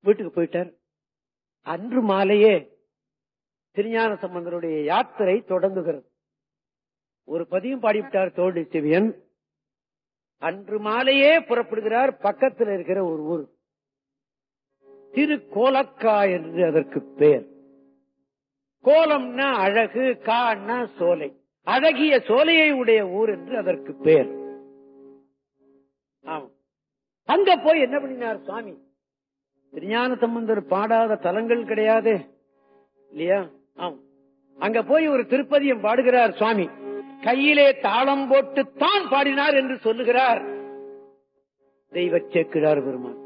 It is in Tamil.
வீட்டுக்கு போயிட்டார் அன்று மாலையே திருஞான சம்பந்தருடைய யாத்திரை தொடங்குகிறது ஒரு பதியும் பாடிவிட்டார் தோழி சிவியன் அன்று மாலையே புறப்படுகிறார் பக்கத்தில் இருக்கிற ஒரு ஊர் திரு கோலக்கா என்று அதற்கு பெயர் கோலம்னா அழகு கான்னா சோலை அழகிய சோலையை உடைய ஊர் என்று அதற்கு பெயர் ஆமா அங்க போய் என்ன பண்ணினார் சுவாமி திருஞான சம்பந்தர் பாடாத தலங்கள் கிடையாது இல்லையா ஆமா அங்க போய் ஒரு திருப்பதியம் பாடுகிறார் சுவாமி கையிலே தாளம் போட்டு தான் பாடினார் என்று சொல்லுகிறார் தெய்வ சேக்கிழார் பெருமான்